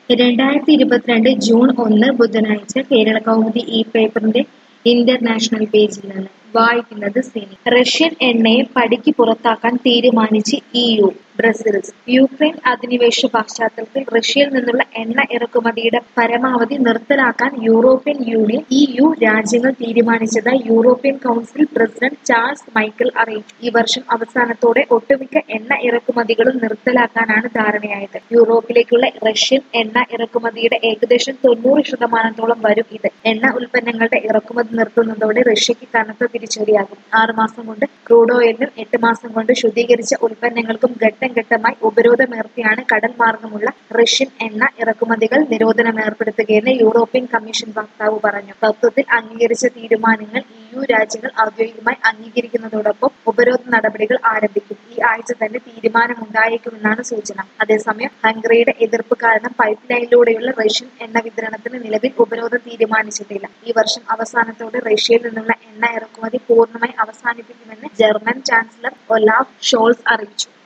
രണ്ടായിരത്തി ഇരുപത്തിരണ്ട് ജൂൺ ഒന്ന് ബുധനാഴ്ച കേരള കൗമുദി ഈ പേപ്പറിന്റെ ഇന്റർനാഷണൽ പേജിൽ നിന്ന് വായിക്കുന്നത് സിനി റഷ്യൻ എണ്ണയെ പടിക്ക് പുറത്താക്കാൻ തീരുമാനിച്ച് ഇ യു ബ്രസൽസ് യുക്രൈൻ അധിനിവേശ പശ്ചാത്തലത്തിൽ റഷ്യയിൽ നിന്നുള്ള എണ്ണ ഇറക്കുമതിയുടെ പരമാവധി നിർത്തലാക്കാൻ യൂറോപ്യൻ യൂണിയൻ ഇ യു രാജ്യങ്ങൾ തീരുമാനിച്ചതായി European council president Charles Michel അറിയിച്ചു ഈ വർഷം അവസാനത്തോടെ ഒട്ടുമിക്ക എണ്ണ ഇറക്കുമതികളും നിർത്തലാക്കാനാണ് ധാരണയായത് യൂറോപ്പിലേക്കുള്ള റഷ്യൻ എണ്ണ ഇറക്കുമതിയുടെ ഏകദേശം തൊണ്ണൂറ് ശതമാനത്തോളം വരും ഇത് എണ്ണ ഉൽപ്പന്നങ്ങളുടെ ഇറക്കുമതി നിർത്തുന്നതോടെ റഷ്യക്ക് കനത്ത തിരിച്ചടിയാകും ആറുമാസം കൊണ്ട് ക്രൂഡ് ഓയിലിനും എട്ട് മാസം കൊണ്ട് ശുദ്ധീകരിച്ച ഉൽപ്പന്നങ്ങൾക്കും ഘട്ടം ഘട്ടമായി ഉപരോധമേർത്തിയാണ് കടൽ മാർഗമുള്ള റഷ്യൻ എണ്ണ ഇറക്കുമതികൾ നിരോധനം ഏർപ്പെടുത്തുകയെന്ന് യൂറോപ്യൻ കമ്മീഷൻ വക്താവ് പറഞ്ഞു തത്വത്തിൽ അംഗീകരിച്ച തീരുമാനങ്ങൾ ഇ യു രാജ്യങ്ങൾ ഔദ്യോഗികമായി അംഗീകരിക്കുന്നതോടൊപ്പം ഉപരോധ നടപടികൾ ആരംഭിക്കും ഈ ആഴ്ച തന്നെ തീരുമാനമുണ്ടായേക്കുമെന്നാണ് സൂചന അതേസമയം ഹംഗറിയുടെ എതിർപ്പ് കാരണം പൈപ്പ് ലൈനിലൂടെയുള്ള റഷ്യൻ എണ്ണ വിതരണത്തിന് നിലവിൽ ഉപരോധം തീരുമാനിച്ചിട്ടില്ല ഈ വർഷം അവസാനത്തോടെ റഷ്യയിൽ നിന്നുള്ള എണ്ണ ഇറക്കുമതി പൂർണ്ണമായി അവസാനിപ്പിക്കുമെന്ന് ജർമ്മൻ ചാൻസലർ ഒലാഫ് ഷോൾസ് അറിയിച്ചു